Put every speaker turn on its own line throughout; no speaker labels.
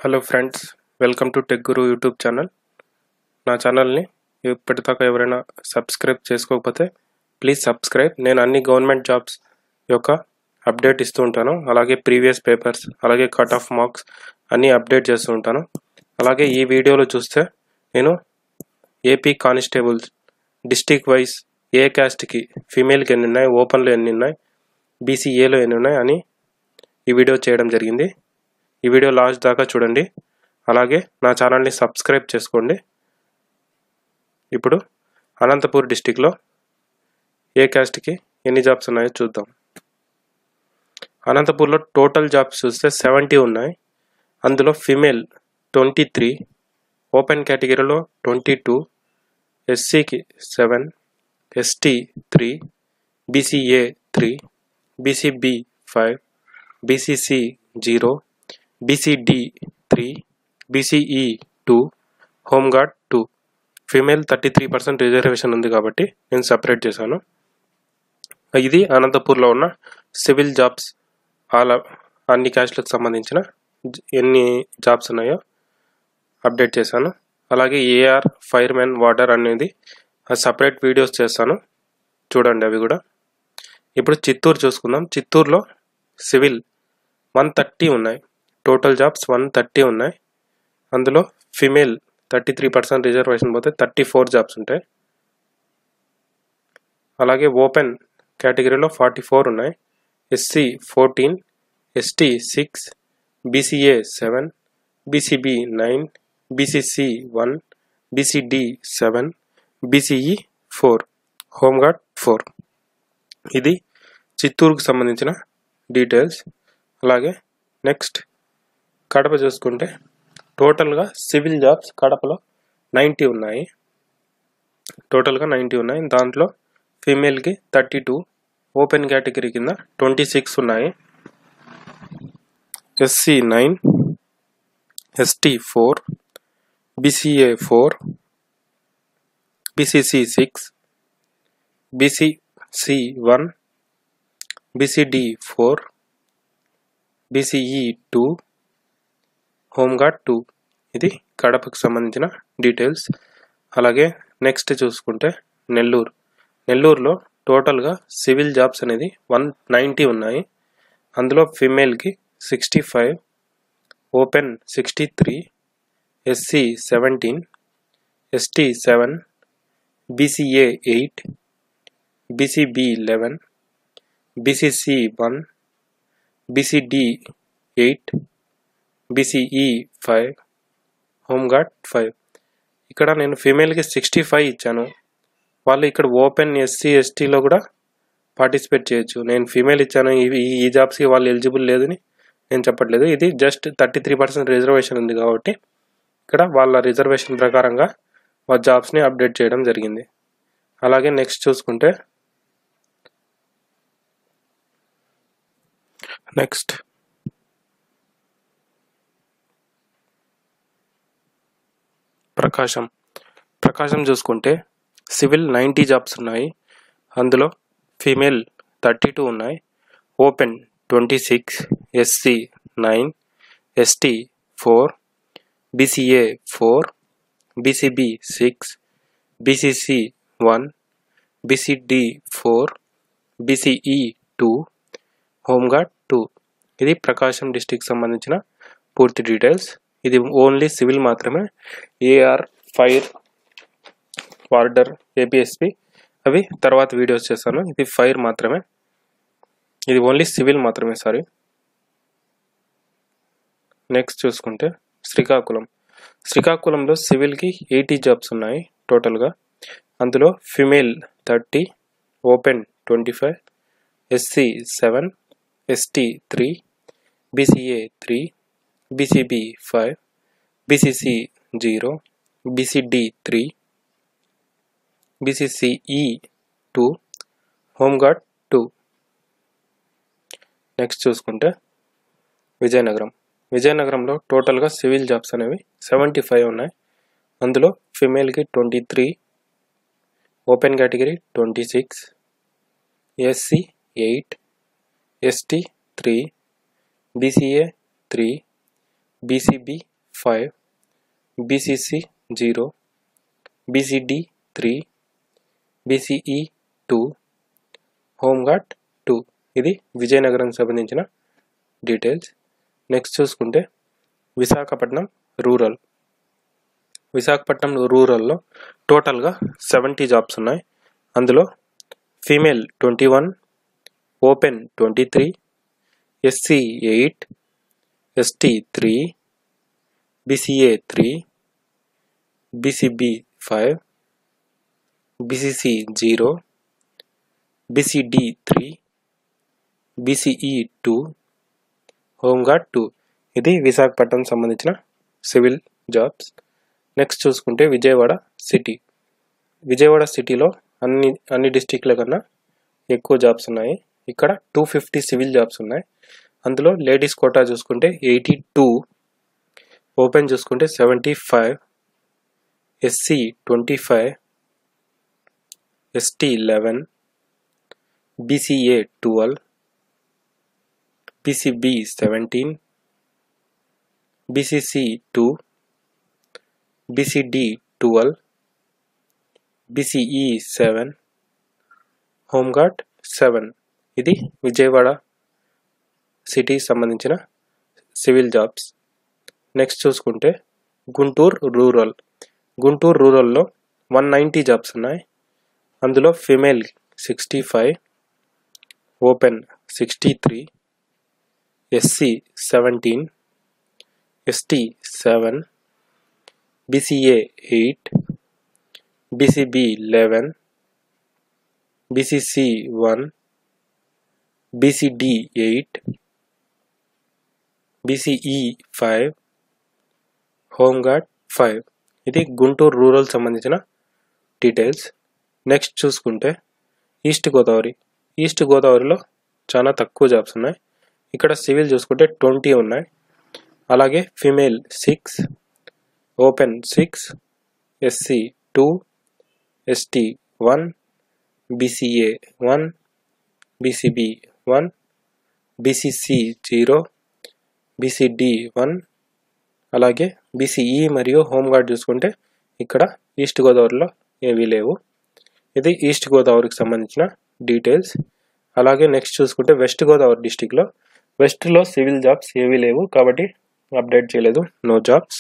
hello friends welcome to tech guru YouTube channel నా ఛానల్ని ఇప్పటిదాకా ఎవరైనా సబ్స్క్రైబ్ చేసుకోకపోతే ప్లీజ్ సబ్స్క్రైబ్ నేను అన్ని గవర్నమెంట్ జాబ్స్ యొక్క అప్డేట్ ఇస్తూ ఉంటాను అలాగే ప్రీవియస్ పేపర్స్ అలాగే కట్ ఆఫ్ మార్క్స్ అన్నీ అప్డేట్ చేస్తూ ఉంటాను అలాగే ఈ వీడియోలో చూస్తే నేను ఏపీ కానిస్టేబుల్స్ డిస్టిక్ వైజ్ ఏ క్యాస్ట్కి ఫీమేల్కి ఎన్ని ఉన్నాయి ఓపెన్లో ఎన్ని ఉన్నాయి బీసీఏలో ఎన్ని ఉన్నాయి అని ఈ వీడియో చేయడం జరిగింది ఈ వీడియో లాస్ట్ దాకా చూడండి అలాగే నా ఛానల్ని సబ్స్క్రైబ్ చేసుకోండి ఇప్పుడు అనంతపూర్ డిస్టిక్లో ఏ క్యాస్ట్కి ఎన్ని జాబ్స్ ఉన్నాయో చూద్దాం అనంతపూర్లో టోటల్ జాబ్స్ చూస్తే సెవెంటీ ఉన్నాయి అందులో ఫిమేల్ ట్వంటీ త్రీ ఓపెన్ కేటగిరీలో ట్వంటీ టూ ఎస్సీకి seven ST three BCA three BCB five BCC zero BCD three BCE two home guard two female thirty three percent reservation ఉంది కాబట్టి నేను సపరేట్ చేశాను ఇది అనంతపూర్లో ఉన్న సివిల్ జాబ్స్ ఆల్ అన్ని క్యాస్ట్లకు సంబంధించిన జ- ఎన్ని జాబ్స్ ఉన్నాయో అప్డేట్ చేశాను అలాగే ఏఆర్ ఫైర్ మ్యాన్ వాటర్ అనేది సపరేట్ వీడియోస్ చేస్తాను చూడండి అవి కూడా ఇప్పుడు చిత్తూరు చూసుకుందాం చిత్తూరులో సివిల్ వన్ థర్టీ ఉన్నాయి టోటల్ జాబ్స్ వన్ థర్టీ ఉన్నాయి అందులో female thirty three percent reservation పోతే థర్టీ ఫోర్ జాబ్స్ ఉంటాయి అలాగే ఓపెన్ కేటగిరీలో ఫార్టీ ఫోర్ ఉన్నాయి SC fourteen ST six BCA seven BCB nine BCC one BCD seven BCE four home guard four ఇది చిత్తూరుకు సంబంధించిన డీటెయిల్స్ అలాగే నెక్స్ట్ కడప చూసుకుంటే టోటల్గా సివిల్ జాబ్స్ కడపలో నైంటీ ఉన్నాయి టోటల్గా నైంటీ ఉన్నాయి దాంట్లో ఫీమేల్కి థర్టీ టూ ఓపెన్ కేటగిరీ కింద ట్వంటీ సిక్స్ ఉన్నాయి SC nine ST four BCA four BCC six BCC one BCD four BCE two home guard two ఇది కడపకు సంబంధించిన డీటెయిల్స్ అలాగే నెక్స్ట్ చూసుకుంటే నెల్లూరు నెల్లూరులో టోటల్గా సివిల్ జాబ్స్ అనేది వన్ నైంటీ ఉన్నాయి అందులో ఫిమేల్కి sixty five open sixty three SC seventeen ST seven BCA eight BCB eleven BCC one BCD eight BCE five home guard five ఇక్కడ నేను ఫీమేల్కి సిక్స్టీ ఫైవ్ ఇచ్చాను వాళ్ళు ఇక్కడ ఓపెన్ ఎస్సీ ఎస్టీలో కూడా పార్టిసిపేట్ చేయొచ్చు నేను ఫీమేల్ ఇచ్చాను ఇవి ఈ జాబ్స్కి వాళ్ళు ఎలిజిబుల్ లేదని నేను చెప్పట్లేదు ఇది just thirty three percent reservation ఉంది కాబట్టి ఇక్కడ వాళ్ళ రిజర్వేషన్ ప్రకారంగా వాళ్ళ జాబ్స్ని అప్డేట్ చేయడం జరిగింది అలాగే నెక్స్ట్ చూసుకుంటే నెక్స్ట్ ప్రకాశం ప్రకాశం చూసుకుంటే సివిల్ నైంటీ జాబ్స్ ఉన్నాయి అందులో ఫీమేల్ థర్టీ టూ ఉన్నాయి open twenty six SC nine ST four BCA four BCB six BCC one BCD four BCE two home guard two ఇది ప్రకాశం డిస్టిక్ సంబంధించిన పూర్తి డీటెయిల్స్ ఇది ఓన్లీ సివిల్ మాత్రమే ఏఆర్ ఫైర్ వార్డర్ ఏపీఎస్పి అవి తర్వాత వీడియోస్ చేస్తాను ఇది ఫైర్ మాత్రమే ఇది ఓన్లీ సివిల్ మాత్రమే సారీ నెక్స్ట్ చూసుకుంటే శ్రీకాకుళం శ్రీకాకుళంలో సివిల్కి ఎయిటీ జాబ్స్ ఉన్నాయి టోటల్గా అందులో female thirty open twenty five SC seven ST three BCA three BCB five BCC zero BCD three BCE two home guard two next చూసుకుంటే విజయనగరం విజయనగరంలో టోటల్గా సివిల్ జాబ్స్ అనేవి సెవెంటీ ఫైవ్ ఉన్నాయి అందులో ఫిమేల్కి twenty three open category twenty six SC eight ST three BCA three BCB five BCC zero BCD three BCE two home guard two ఇది విజయనగరం సంబంధించిన details next చూసుకుంటే విశాఖపట్నం రూరల్ విశాఖపట్నం రూరల్లో టోటల్గా సెవెంటీ జాబ్స్ ఉన్నాయి అందులో female twenty one open twenty three SC eight ST three BCA three BCB five BCC zero BCD three BCE two home guard two ఇది విశాఖపట్నం సంబంధించిన civil jobs next చూసుకుంటే విజయవాడ సిటీ విజయవాడ సిటీలో అన్ని అన్ని డిస్టిక్ల కన్నా ఎక్కువ జాబ్స్ ఉన్నాయి ఇక్కడ టూ ఫిఫ్టీ సివిల్ జాబ్స్ ఉన్నాయి అందులో లేడీస్ కోటా చూసుకుంటే ఎయిటీ టూ ఓపెన్ చూసుకుంటే seventy five SC twenty five ST eleven BCA twelve BCB seventeen BCC two BCD twelve BCE seven home guard seven ఇది విజయవాడ సిటీ సంబంధించిన సివిల్ జాబ్స్ నెక్స్ట్ చూసుకుంటే Guntur rural Guntur రూరల్లో one ninety jobs ఉన్నాయి అందులో female sixty five open sixty three SC seventeen ST seven BCA eight BCB eleven BCC one BCD eight BCE five home guard five ఇది Guntur rural సంబంధించిన details next చూసుకుంటే east Godavari east గోదావరిలో చాలా తక్కువ jobs ఉన్నాయి ఇక్కడ సివిల్ చూసుకుంటే ట్వంటీ ఉన్నాయి అలాగే female six open six SC two ST one BCA one BCB one BCC zero BCD one అలాగే బీసీఈ మరియు హోంగార్డ్ చూసుకుంటే ఇక్కడ ఈస్ట్ గోదావరిలో ఏవీ లేవు ఇది ఈస్ట్ గోదావరికి సంబంధించిన డీటెయిల్స్ అలాగే నెక్స్ట్ చూసుకుంటే వెస్ట్ గోదావరి డిస్టిక్లో వెస్ట్లో సివిల్ జాబ్స్ ఏవీ లేవు కాబట్టి అప్డేట్ చేయలేదు నో జాబ్స్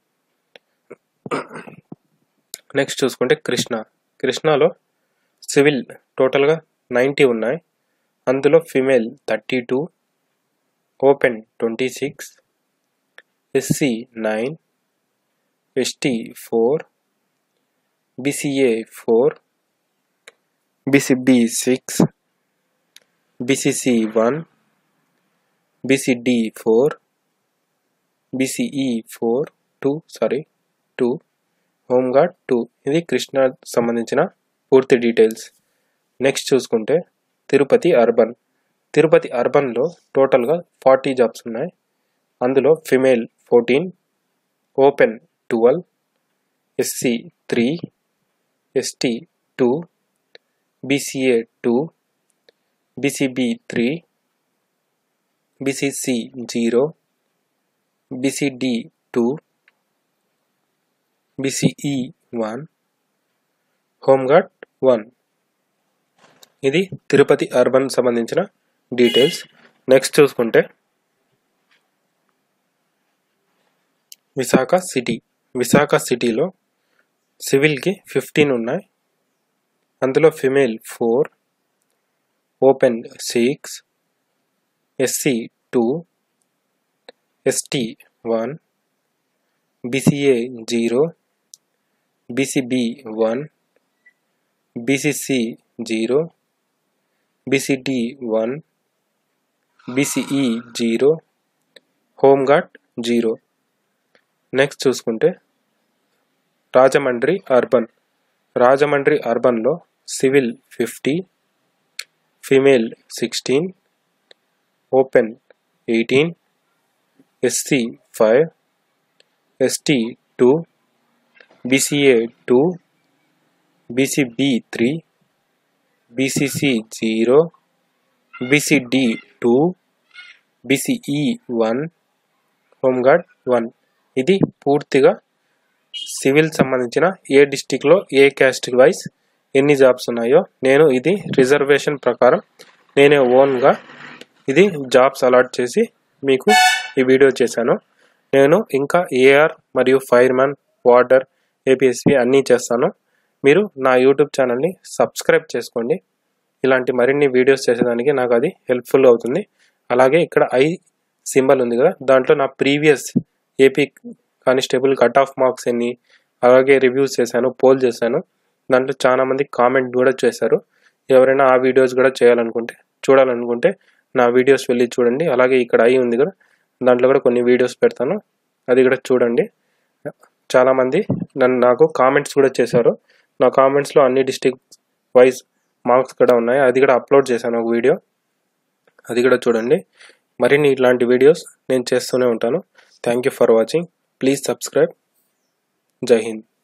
నెక్స్ట్ చూసుకుంటే కృష్ణ కృష్ణాలో సివిల్ టోటల్గా నైంటీ ఉన్నాయి అందులో female thirty two open twenty six SC nine ST four BCA four BCB six BCC one BCD four BCE four two sorry two home guard two ఇది కృష్ణా సంబంధించిన పూర్తి details next చూసుకుంటే Tirupati urban Tirupati అర్బన్లో టోటల్గా ఫార్టీ జాబ్స్ ఉన్నాయి అందులో female fourteen open twelve SC three ST two BCA two BCB three BCC zero BCD two BCE one home guard one ఇది Tirupati urban సంబంధించిన డీటెయిల్స్ నెక్స్ట్ చూసుకుంటే విశాఖ సిటీ విశాఖ సిటీలో సివిల్కి ఫిఫ్టీన్ ఉన్నాయి అందులో female four open six SC two ST one BCA zero BCB one BCC zero BCD one BCE zero home guard zero next చూసుకుంటే Rajahmundry urban Rajahmundry అర్బన్లో civil fifty female sixteen open eighteen SC five ST two BCA two BCB three BCC zero BCD two BCE one home guard one ఇది పూర్తిగా civil సంబంధించిన ఏ డిస్టిక్లో ఏ caste wise ఎన్ని jobs ఉన్నాయో నేను ఇది రిజర్వేషన్ ప్రకారం నేనే ఓన్గా ఇది జాబ్స్ అలాట్ చేసి మీకు ఈ వీడియో చేశాను నేను ఇంకా ఏఆర్ మరియు ఫైర్మ్యాన్ వార్డర్ ఏపీఎస్పి అన్నీ చేస్తాను మీరు నా యూట్యూబ్ ఛానల్ని సబ్స్క్రైబ్ చేసుకోండి ఇలాంటి మరిన్ని వీడియోస్ చేసేదానికి నాకు అది హెల్ప్ఫుల్ అవుతుంది అలాగే ఇక్కడ ఐ సింబల్ ఉంది కదా దాంట్లో నా previous AP constable cut off marks ఎన్ని అలాగే రివ్యూస్ చేశాను పోల్ చేశాను దాంట్లో చాలా మంది కామెంట్ కూడా చేశారు ఎవరైనా ఆ వీడియోస్ కూడా చేయాలనుకుంటే చూడాలనుకుంటే నా వీడియోస్ వెళ్ళి చూడండి అలాగే ఇక్కడ ఐ ఉంది కదా దాంట్లో కూడా కొన్ని వీడియోస్ పెడతాను అది కూడా చూడండి చాలామంది నన్ను నాకు కామెంట్స్ కూడా చేశారు నా కామెంట్స్లో అన్ని డిస్టిక్ వైజ్ మార్క్స్ కూడా ఉన్నాయి అది కూడా అప్లోడ్ చేశాను ఒక వీడియో అది కూడా చూడండి మరిన్ని ఇట్లాంటి వీడియోస్ నేను చేస్తూనే ఉంటాను thank you for watching please subscribe జై హింద్